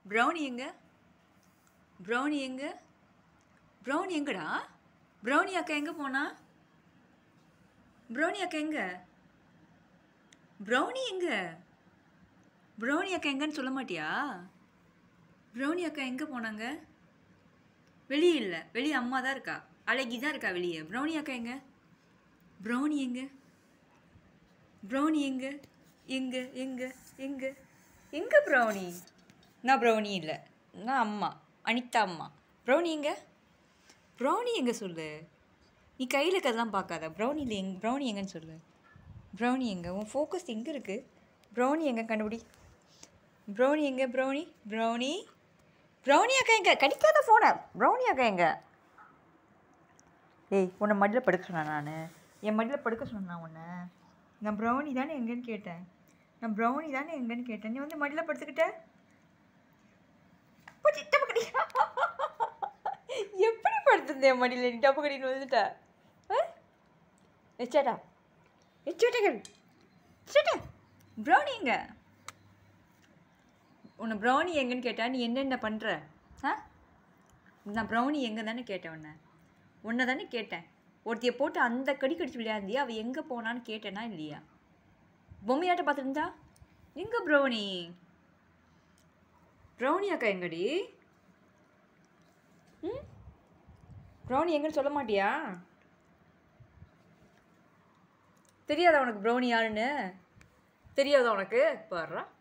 Brownie எங்க brownie எங்க brownie எங்கடா ப்ரௌனி அக்கா எங்கே போனா ப்ரௌனி அக்கா எங்க ப்ரௌனி எங்க ப்ரௌனி அக்கா எங்கன்னு சொல்ல மாட்டியா ப்ரௌனி அக்கா எங்கே போனாங்க வெளியே இல்லை வெளியே அம்மா தான் இருக்கா அழகி தான் இருக்கா வெளியே ப்ரௌனி அக்கா எங்க ப்ரௌனி எங்க ப்ரௌனி எங்க எங்க எங்க எங்க எங்க ப்ரௌனி நான் ப்ரௌனி இல்லை நான் அம்மா அனிதா அம்மா ப்ரௌனி எங்க ப்ரௌனி எங்க சொல்லு நீ கையில் இருக்கிறதெல்லாம் பார்க்காத ப்ரௌனியில் எங் ப்ரௌனி எங்கன்னு சொல்லு ப்ரௌனி எங்க உன் ஃபோக்கஸ் எங்கே இருக்குது ப்ரௌனி எங்கே கண்டுபிடி ப்ரௌனி எங்க ப்ரௌனி ப்ரௌனி ப்ரௌனி அக்கா எங்க கடிக்காத ஃபோனை ப்ரௌனி அக்கா எங்க ஏய் உன்னை மடியில் படுக்க சொன்னேன் நான் என் மடியில் படுக்க சொன்னேன் உன்னை நான் ப்ரௌனி தானே எங்கன்னு கேட்டேன் நான் ப்ரௌனி தானே எங்கன்னு கேட்டேன் நீ வந்து மடியில் படுத்துக்கிட்ட போச்சு, டப்புக்கடி. எப்படி படுத்திருந்தேன் என் மடியில் நீ டப்பு கடின்னு வந்துட்ட வச்சாடா வச்சுட்டேன் வச்சுட்டா ப்ரௌனி எங்க உன்னை ப்ரௌனி எங்கன்னு கேட்டா நீ என்னென்ன பண்ணுற ஆ நான் ப்ரௌனி எங்கே தானே கேட்டேன் உன்னை உன்னை தானே கேட்டேன் ஒருத்தியை போட்டு அந்த கடி கடிச்சு விளையாந்தியா அவள் எங்கே போனான்னு கேட்டேனா இல்லையா பொம்மையாட்ட பார்த்துருந்தா எங்கே ப்ரௌனி ப்ரௌனி அக்கா எங்கடி ம் ப்ரௌனி எங்கன்னு சொல்ல மாட்டியா தெரியாதா உனக்கு ப்ரௌனி யாருன்னு தெரியாதா உனக்கு பாடுறா